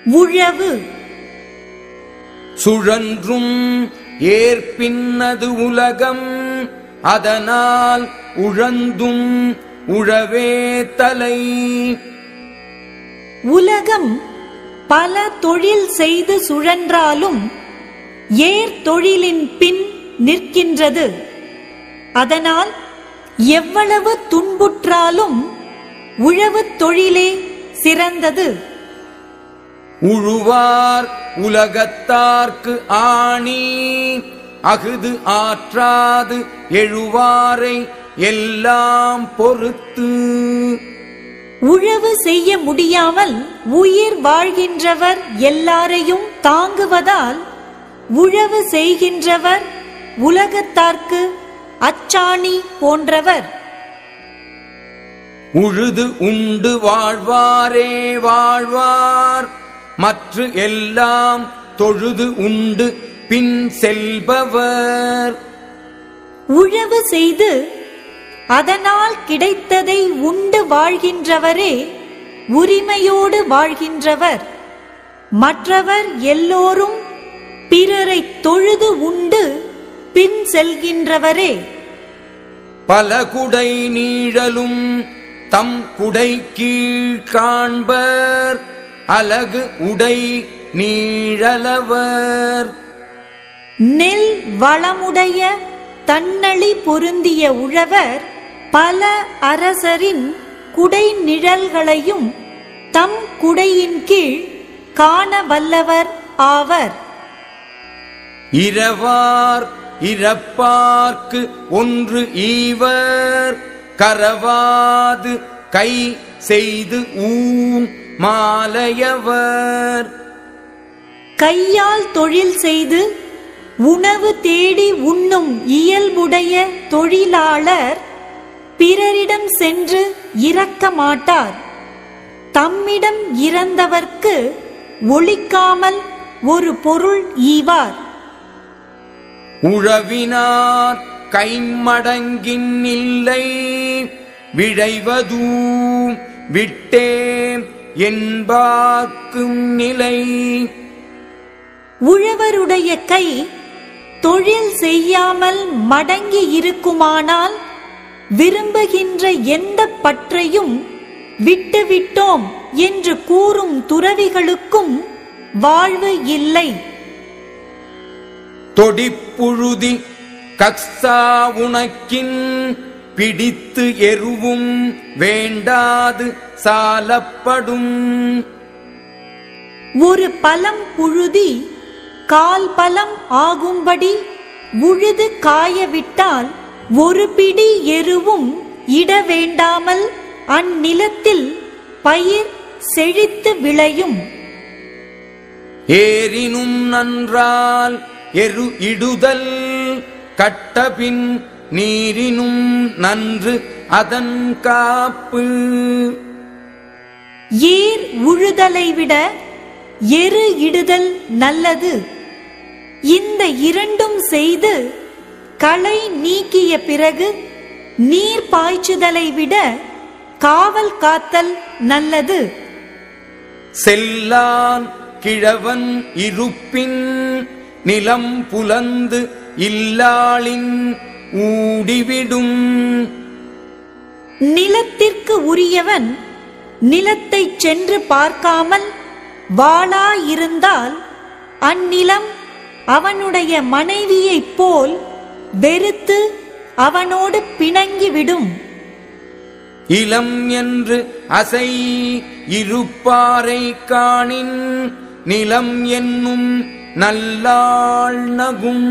உழவு சுழன்றும் ஏற்பின்னது உலகம் அதனால் உழந்தும் உழவே தலை உலகம் பல தொழில் செய்து சுழன்றாலும் ஏர் தொழிலின் பின் நிற்கின்றது அதனால் எவ்வளவு துன்புற்றாலும் உழவுத் தொழிலே சிறந்தது உழுவார் உலகத்தார்க்கு ஆணி அகுது ஆற்றாது எழுவாரை எல்லாம் பொறுத்து உழவு செய்ய முடியாமல் உயிர் வாழ்கின்றவர் எல்லாரையும் தாங்குவதால் உழவு செய்கின்றவர் உலகத்தார்க்கு அச்சாணி போன்றவர் உழுது உண்டு வாழ்வாரே வாழ்வார் மற்ற எல்லாம் தொழுது உண்டு பின் செல்பவர் உழவு செய்து அதனால் கிடைத்ததை உண்டு வாழ்கின்றவரே உரிமையோடு வாழ்கின்றவர் மற்றவர் எல்லோரும் பிறரை தொழுது உண்டு பின் செல்கின்றவரே பல குடை நீழலும் தம் குடை கீழ் காண்பர் அலகு உடை நீழலவர் நெல் வளமுடைய தன்னளி பொருந்திய உழவர் பல அரசரின் குடை நிழல்களையும் தம் குடையின் கீழ் காண வல்லவர் ஆவர் இரவார் இறப்பார்க்கு ஒன்று ஈவர் கரவாது கை செய்து ஊன் மாலையவர் கையால் தொழில் செய்து உணவு தேடி உண்ணும் இயல்புடைய தொழிலாளர் பிறரிடம் சென்று இறக்க மாட்டார் தம்மிடம் இறந்தவர்க்கு ஒளிக்காமல் ஒரு பொருள் ஈவார் உழவினார் கைமடங்கின் இல்லை விழைவதூம் விட்டேம் என்பார்க்கும் நிலை உழவருடைய கை தொழில் செய்யாமல் மடங்கி இருக்குமானால் விரும்புகின்ற எந்த பற்றையும் விட்டுவிட்டோம் என்று கூறும் துறவிகளுக்கும் வாழ்வு இல்லை தொடிப்புழுதி கக்ஸா உனக்கின் பிடித்து எருவும் வேண்டாது சாலப்படும் ஒரு பலம் புழுதி கால் பலம் ஆகும்படி உழுது காயவிட்டால் ஒரு பிடி எருவும் இட வேண்டாமல் அந்நிலத்தில் பயிர் செழித்து விளையும் ஏரினும் நன்றால் எரு இடுதல் கட்டபின் நீரினும் நன்று அதன் காப்பு ஏர் உழுதலை விட எரு இடுதல் நல்லது இந்த இரண்டும் செய்து களை நீக்கிய பிறகு நீர் பாய்ச்சுதலை விட காவல் காத்தல் நல்லது செல்லான் கிழவன் இருப்பின் நிலம் புலந்து இல்லாளின் ஊடிவிடும் நிலத்திற்கு உரியவன் நிலத்தைச் சென்று பார்க்காமல் வாளாயிருந்தால் அந்நிலம் அவனுடைய மனைவியைப் போல் வெறுத்து அவனோடு பிணங்கிவிடும் இளம் என்று அசை இருப்பாரை காணின் நிலம் என்னும் நல்லாள் நகும்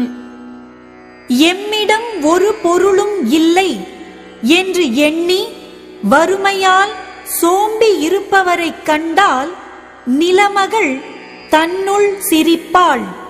எம்மிடம் ஒரு பொருளும் இல்லை என்று எண்ணி வறுமையால் சோம்பி இருப்பவரைக் கண்டால் நிலமகள் தன்னுள் சிரிப்பாள்